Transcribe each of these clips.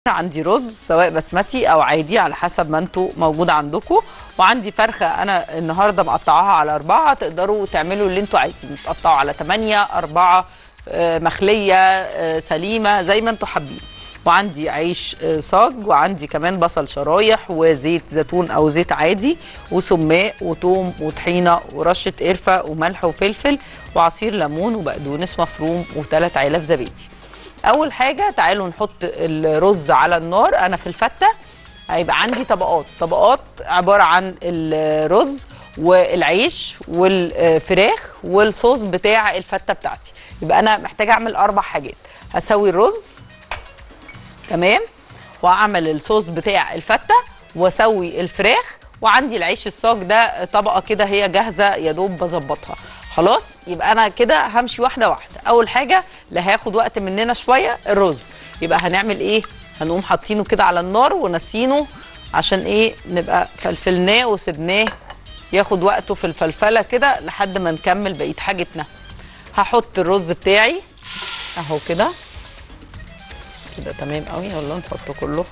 عندي رز سواء بسمتي او عادي على حسب ما انتوا موجود عندكم وعندي فرخه انا النهارده مقطعاها على اربعه تقدروا تعملوا اللي انتوا عايزين تقطعوا على ثمانيه اربعه آه، مخليه آه، سليمه زي ما انتوا حابين وعندي عيش آه، صاج وعندي كمان بصل شرايح وزيت زيتون او زيت عادي وسماق وثوم وطحينه ورشه قرفه وملح وفلفل وعصير ليمون وبقدونس مفروم وثلاث علب زبادي اول حاجه تعالوا نحط الرز على النار انا في الفته هيبقى عندي طبقات طبقات عباره عن الرز والعيش والفراخ والصوص بتاع الفته بتاعتي يبقى انا محتاجه اعمل اربع حاجات هسوي الرز تمام واعمل الصوص بتاع الفته واسوي الفراخ وعندي العيش الصاج ده طبقه كده هي جاهزه يا دوب بظبطها خلاص يبقى انا كده همشي واحده واحده اول حاجه اللي هياخد وقت مننا شويه الرز يبقى هنعمل ايه هنقوم حاطينه كده على النار ونسينه عشان ايه نبقى فلفلناه وسبناه ياخد وقته في الفلفله كده لحد ما نكمل بقيه حاجتنا هحط الرز بتاعي اهو كده كده تمام قوي يلا نحطه كله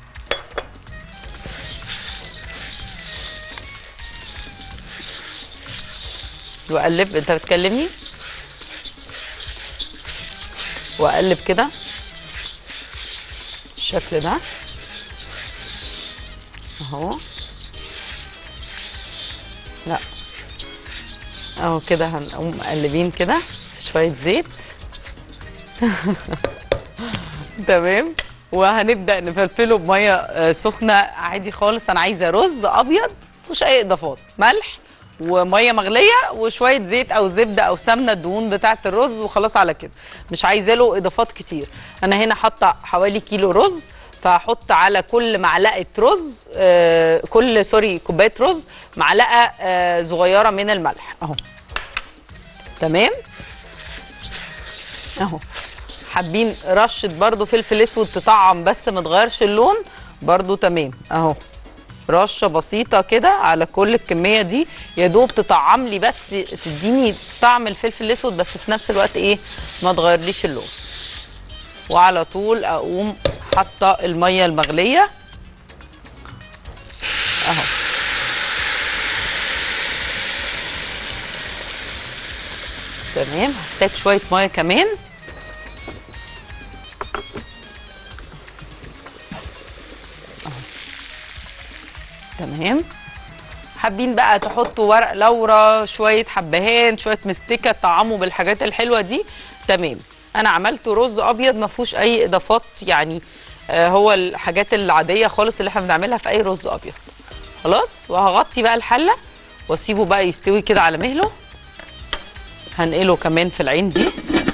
واقلب انت بتكلمني واقلب كده الشكل ده اهو لا اهو كده هنقوم مقلبين كده شويه زيت تمام وهنبدا نفلفله بميه آه، سخنه عادي خالص انا عايزه رز ابيض مفيش اي اضافات ملح وميه مغليه وشويه زيت او زبده او سمنه الدهون بتاعه الرز وخلاص على كده مش عايزه له اضافات كتير انا هنا حاطه حوالي كيلو رز فهحط على كل معلقه رز آه كل سوري كوبايه رز معلقه آه صغيره من الملح اهو تمام اهو حابين رشه برضو فلفل اسود تطعم بس ما تغيرش اللون برضو تمام اهو رشه بسيطه كده على كل الكميه دي يا دوب تطعم لي بس تديني طعم الفلفل الاسود بس في نفس الوقت ايه ما تغيرليش اللون وعلى طول اقوم حاطه الميه المغليه اهو تمام هحتاج شويه ميه كمان تمام حابين بقى تحطوا ورق لورا شويه حبهان شويه مستكه طعموا بالحاجات الحلوه دي تمام انا عملت رز ابيض ما فيهوش اي اضافات يعني آه هو الحاجات العاديه خالص اللي احنا بنعملها في اي رز ابيض خلاص وهغطي بقى الحله واسيبه بقى يستوي كده على مهله هنقله كمان في العين دي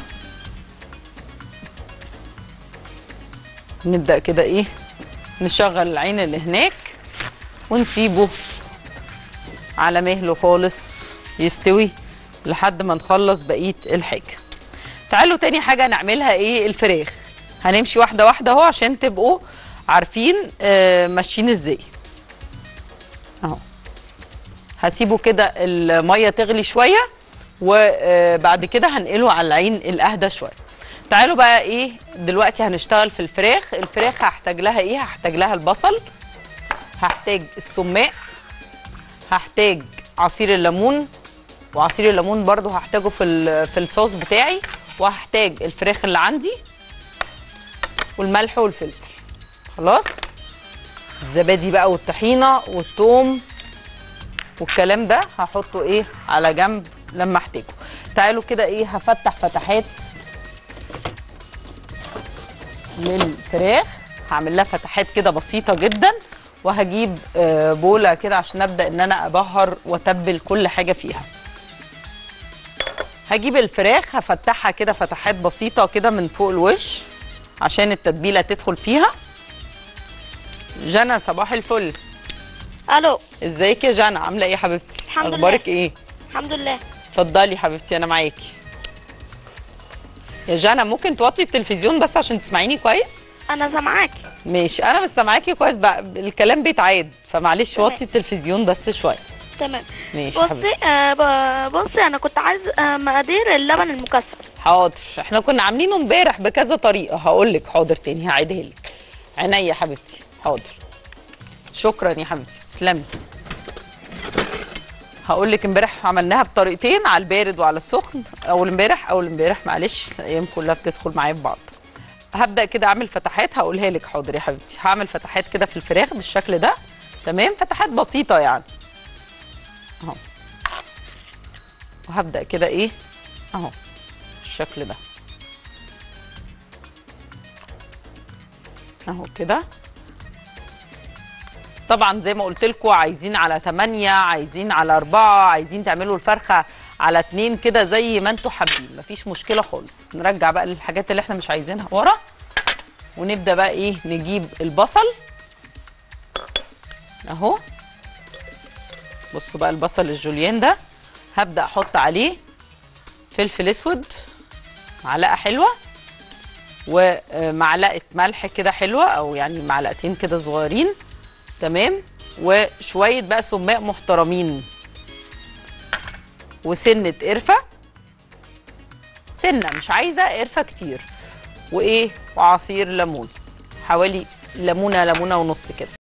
نبدا كده ايه نشغل العين اللي هناك ونسيبه على مهله خالص يستوي لحد ما نخلص بقيه الحاجه تعالوا تاني حاجه نعملها ايه الفراخ هنمشي واحده واحده اهو عشان تبقوا عارفين آه ماشيين ازاي اهو هسيبه كده الميه تغلي شويه وبعد كده هنقله على العين الاهدى شويه تعالوا بقى ايه دلوقتي هنشتغل في الفراخ الفراخ هحتاج لها ايه هحتاج لها البصل هحتاج السماق هحتاج عصير الليمون وعصير الليمون برضو هحتاجه في ال- في الصوص بتاعي وهحتاج الفراخ اللي عندي والملح والفلفل خلاص الزبادي بقى والطحينه والثوم والكلام ده هحطه ايه على جنب لما احتاجه تعالوا كده ايه هفتح فتحات للفراخ هعمل لها فتحات كده بسيطه جدا وهجيب آه، بوله كده عشان ابدا ان انا ابهر واتبل كل حاجه فيها هجيب الفراخ هفتحها كده فتحات بسيطه كده من فوق الوش عشان التتبيله تدخل فيها جنى صباح الفل الو ازيك يا جنى عامله ايه يا حبيبتي الحمد لله. اخبارك ايه الحمد لله اتفضلي حبيبتي انا معاكي يا جنى ممكن توطي التلفزيون بس عشان تسمعيني كويس انا سامعاك ماشي انا مش سامعاكي كويس بقى الكلام بيتعاد فمعلش تمام. وطي التلفزيون بس شويه تمام ماشي يا بصي حبيبتي آه ب- بصي انا كنت عايز آه مقادير اللبن المكثف حاضر احنا كنا عاملينه امبارح بكذا طريقه هقول لك حاضر تاني هعيدها لك عينيا يا حبيبتي حاضر شكرا يا حبيبتي تسلمي هقول لك امبارح عملناها بطريقتين على البارد وعلى السخن اول امبارح اول امبارح معلش الايام كلها بتدخل معايا في بعض هبدا كده اعمل فتحات هقولها لك حاضر يا حبيبتي هعمل فتحات كده في الفراخ بالشكل ده تمام فتحات بسيطه يعني اهو وهبدا كده ايه اهو بالشكل ده اهو كده طبعا زي ما قلت لكم عايزين على 8 عايزين على 4 عايزين تعملوا الفرخه على 2 كده زي ما انتوا حابين مفيش مشكله خالص نرجع بقى للحاجات اللي احنا مش عايزينها ورا ونبدا بقى ايه نجيب البصل اهو بصوا بقى البصل الجوليان ده هبدا احط عليه فلفل اسود معلقه حلوه ومعلقه ملح كده حلوه او يعني معلقتين كده صغيرين تمام وشويه بقى سماق محترمين وسنه قرفه سنه مش عايزه قرفه كتير وايه وعصير ليمون حوالي ليمونه ليمونه ونص كده